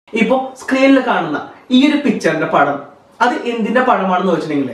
ഇപ്പോ സ്ക്രീനിൽ കാണുന്ന ഈ ഒരു പിക്ചറിന്റെ പടം അത് എന്തിന്റെ പടമാണെന്ന് വെച്ചിട്ടുണ്ടെങ്കിൽ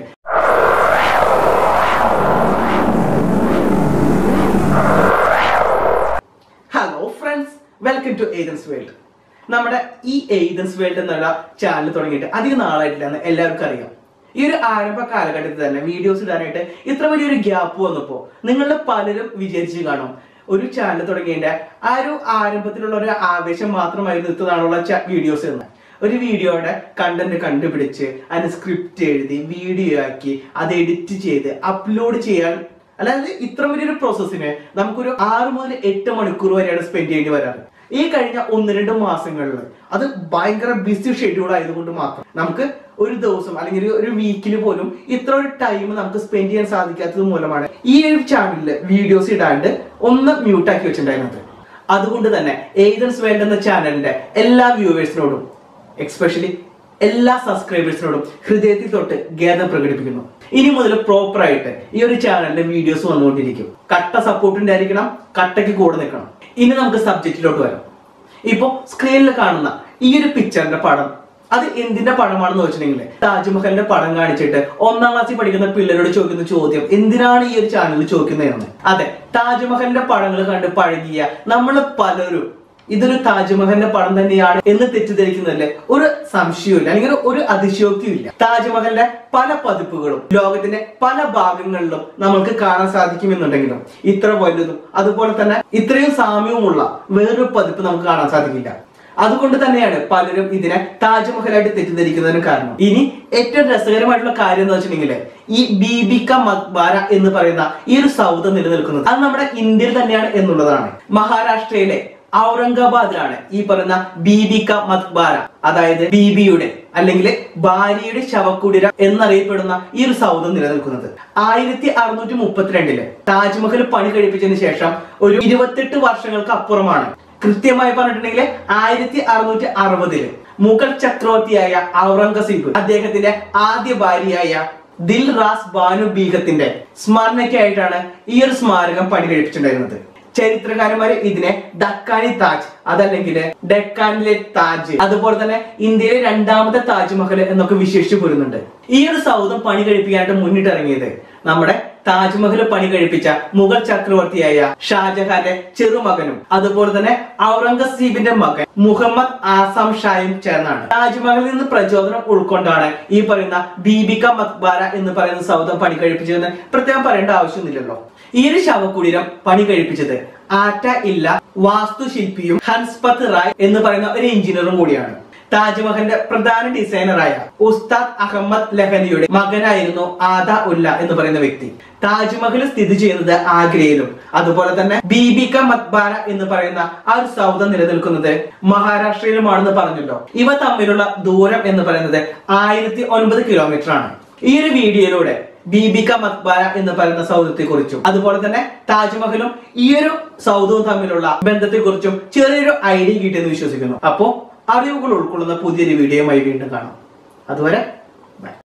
hello friends welcome to agents world നമ്മുടെ ഈ ഏജൻസ് വേൾഡ് എന്നുള്ള ചാനൽ തുടങ്ങിയിട്ട് അധികം നാളായിട്ടില്ല എന്ന് എല്ലാവർക്കും അറിയാം ഈ ഒരു ആരംഭ കാലഘട്ടത്തിൽ തന്നെ വീഡിയോസ് ഇടാനായിട്ട് ഇത്ര വലിയൊരു ഗ്യാപ്പ് വന്നപ്പോ നിങ്ങളിൽ പലരും വിചാരിച്ചു കാണും ഒരു ചാനൽ തുടങ്ങിയതിന്റെ ആ ഒരു ആരംഭത്തിലുള്ള ഒരു ആവേശം മാത്രമായിരുന്നു ഇത്തവണയുള്ള വീഡിയോസ് എന്ന് ഒരു വീഡിയോയുടെ കണ്ടന്റ് കണ്ടുപിടിച്ച് അതിന് സ്ക്രിപ്റ്റ് എഴുതി വീഡിയോ ആക്കി അത് എഡിറ്റ് ചെയ്ത് അപ്ലോഡ് ചെയ്യാൻ അല്ലാതെ ഇത്ര വലിയൊരു പ്രോസസ്സിന് നമുക്കൊരു ആറ് മുതൽ എട്ട് മണിക്കൂർ വരെയാണ് സ്പെൻഡ് ചെയ്യേണ്ടി വരാറ് ഈ കഴിഞ്ഞ ഒന്ന് രണ്ട് മാസങ്ങളിൽ അത് ഭയങ്കര ബിസി ഷെഡ്യൂൾ ആയതുകൊണ്ട് മാത്രം നമുക്ക് ഒരു ദിവസം അല്ലെങ്കിൽ ഒരു- ഒരു വീക്കിൽ പോലും ഇത്ര ഒരു ടൈം നമുക്ക് സ്പെൻഡ് ചെയ്യാൻ സാധിക്കാത്തത് മൂലമാണ് ഈ ഒരു ചാനലിൽ വീഡിയോസ് ഇടാണ്ട് ഒന്ന് മ്യൂട്ട് ആക്കി വെച്ചിട്ടുണ്ടായിരുന്നത് അതുകൊണ്ട് തന്നെ ഏജൻസ് വേൾഡ് എന്ന ചാനലിന്റെ എല്ലാ വ്യൂവേഴ്സിനോടും എക്സ്പെഷ്യലി എല്ലാ സബ്സ്ക്രൈബേഴ്സിനോടും ഹൃദയത്തിൽ തൊട്ട് ഖേദം പ്രകടിപ്പിക്കുന്നു ഇനി മുതൽ പ്രോപ്പർ ആയിട്ട് ഈ ഒരു ചാനലിന്റെ വീഡിയോസ് വന്നുകൊണ്ടിരിക്കും കട്ട സപ്പോർട്ട് ഉണ്ടായിരിക്കണം കട്ടയ്ക്ക് കൂടെ നിൽക്കണം ഇനി നമുക്ക് സബ്ജക്റ്റിലോട്ട് വരാം ഇപ്പോ സ്ക്രീനിൽ കാണുന്ന ഈ ഒരു പിക്ചറിന്റെ പടം അത് എന്തിന്റെ പടമാണെന്ന് വെച്ചിട്ടുണ്ടെങ്കിൽ താജ്മഹലിന്റെ പടം കാണിച്ചിട്ട് ഒന്നാം ക്ലാസ്സിൽ പഠിക്കുന്ന പിള്ളേരോട് ചോദിക്കുന്ന ചോദ്യം എന്തിനാണ് ഈ ഒരു ചാനലിൽ ചോദിക്കുന്നതെന്ന് അതെ താജ്മഹലിന്റെ പടങ്ങൾ കണ്ട് പഴകിയ നമ്മൾ പലരും ഇതൊരു താജ്മഹലിന്റെ പടം തന്നെയാണ് എന്ന് തെറ്റിദ്ധരിക്കുന്നതല്ലേ ഒരു സംശയവുമില്ല അല്ലെങ്കിൽ ഒരു അതിശയോക്തിയും ഇല്ല താജ്മഹലിന്റെ പല പതിപ്പുകളും ലോകത്തിന്റെ പല ഭാഗങ്ങളിലും നമുക്ക് കാണാൻ സാധിക്കുമെന്നുണ്ടെങ്കിലും ഇത്ര വലുതും അതുപോലെ തന്നെ ഇത്രയും സാമ്യവുമുള്ള വേറൊരു പതിപ്പ് നമുക്ക് കാണാൻ സാധിക്കില്ല അതുകൊണ്ട് തന്നെയാണ് പലരും ഇതിനെ താജ്മഹലായിട്ട് തെറ്റിദ്ധരിക്കുന്നതിന് കാരണം ഇനി ഏറ്റവും രസകരമായിട്ടുള്ള കാര്യം എന്ന് വെച്ചിട്ടുണ്ടെങ്കിൽ ഈ ബീബിക മക്ബാര എന്ന് പറയുന്ന ഈ ഒരു സൗധം നിലനിൽക്കുന്നത് അത് നമ്മുടെ ഇന്ത്യയിൽ തന്നെയാണ് എന്നുള്ളതാണ് മഹാരാഷ്ട്രയിലെ ഔറംഗാബാദിലാണ് ഈ പറയുന്ന ബീബിക മക്ബാര അതായത് ബീബിയുടെ അല്ലെങ്കിൽ ഭാര്യയുടെ ശവക്കുടിര എന്നറിയപ്പെടുന്ന ഈ ഒരു സൗധം നിലനിൽക്കുന്നത് ആയിരത്തി അറുന്നൂറ്റി മുപ്പത്തിരണ്ടില് താജ്മഹൽ പണി കഴിപ്പിച്ചതിന് ശേഷം ഒരു ഇരുപത്തെട്ട് വർഷങ്ങൾക്ക് അപ്പുറമാണ് കൃത്യമായി പറഞ്ഞിട്ടുണ്ടെങ്കിൽ ആയിരത്തി അറുന്നൂറ്റി അറുപതില് മുഗൾ ചക്രവർത്തിയായ ഔറംഗസീബ് അദ്ദേഹത്തിന്റെ ആദ്യ ഭാര്യയായ ദിൽ റാസ് ബാനു ബീഗത്തിന്റെ സ്മരണയ്ക്കായിട്ടാണ് ഈ ഒരു സ്മാരകം പണി കഴിപ്പിച്ചിട്ടുണ്ടായിരുന്നത് ചരിത്രകാരന്മാര് ഇതിനെ ഡക്കാനി താജ് അതല്ലെങ്കിൽ ഡെക്കാനിലെ താജ് അതുപോലെ തന്നെ ഇന്ത്യയിലെ രണ്ടാമത്തെ താജ്മഹൽ എന്നൊക്കെ വിശേഷിച്ചു പോരുന്നുണ്ട് ഈ ഒരു സൗധം പണി കഴിപ്പിക്കാനായിട്ട് മുന്നിട്ടിറങ്ങിയത് നമ്മുടെ താജ്മഹൽ പണി കഴിപ്പിച്ച മുഗൾ ചക്രവർത്തിയായ ഷാജഹാന്റെ ചെറുമകനും അതുപോലെ തന്നെ ഔറംഗസീബിന്റെ മകൻ മുഹമ്മദ് ആസാം ഷായും ചേർന്നാണ് താജ്മഹലിൽ നിന്ന് പ്രചോദനം ഉൾക്കൊണ്ടാണ് ഈ പറയുന്ന ബീബിക മക്ബാര എന്ന് പറയുന്ന സൗധം പണി കഴിപ്പിച്ചതെന്ന് പ്രത്യേകം പറയേണ്ട ആവശ്യമൊന്നുമില്ലല്ലോ ഈ ഒരു ശവകുടീരം പണി കഴിപ്പിച്ചത് ആറ്റ ഇല്ല വാസ്തുശില്പിയും ഹൻസ്പത് റായ് എന്ന് പറയുന്ന ഒരു എഞ്ചിനീയറും കൂടിയാണ് താജ്മഹലിന്റെ പ്രധാന ഡിസൈനറായ ഉസ്താദ് അഹമ്മദ് ലഹനിയുടെ മകനായിരുന്നു ആദ ഉല്ല എന്ന് പറയുന്ന വ്യക്തി താജ്മഹൽ സ്ഥിതി ചെയ്യുന്നത് ആഗ്രയിലും അതുപോലെ തന്നെ ബീബിക മക്ബാര എന്ന് പറയുന്ന ആ ഒരു സൗധം നിലനിൽക്കുന്നത് മഹാരാഷ്ട്രയിലുമാണെന്ന് പറഞ്ഞല്ലോ ഇവ തമ്മിലുള്ള ദൂരം എന്ന് പറയുന്നത് ആയിരത്തി ഒൻപത് കിലോമീറ്റർ ആണ് ഈ ഒരു വീഡിയോയിലൂടെ ബീബിക മക്ബാര എന്ന് പറയുന്ന സൗധത്തെ കുറിച്ചും അതുപോലെ തന്നെ താജ്മഹലും ഈ ഒരു സൗധവും തമ്മിലുള്ള ബന്ധത്തെ കുറിച്ചും ചെറിയൊരു ഐഡിയ കിട്ടിയെന്ന് വിശ്വസിക്കുന്നു അപ്പോ അറിവുകൾ ഉൾക്കൊള്ളുന്ന പുതിയൊരു വീഡിയോയുമായി വീണ്ടും കാണാം അതുവരെ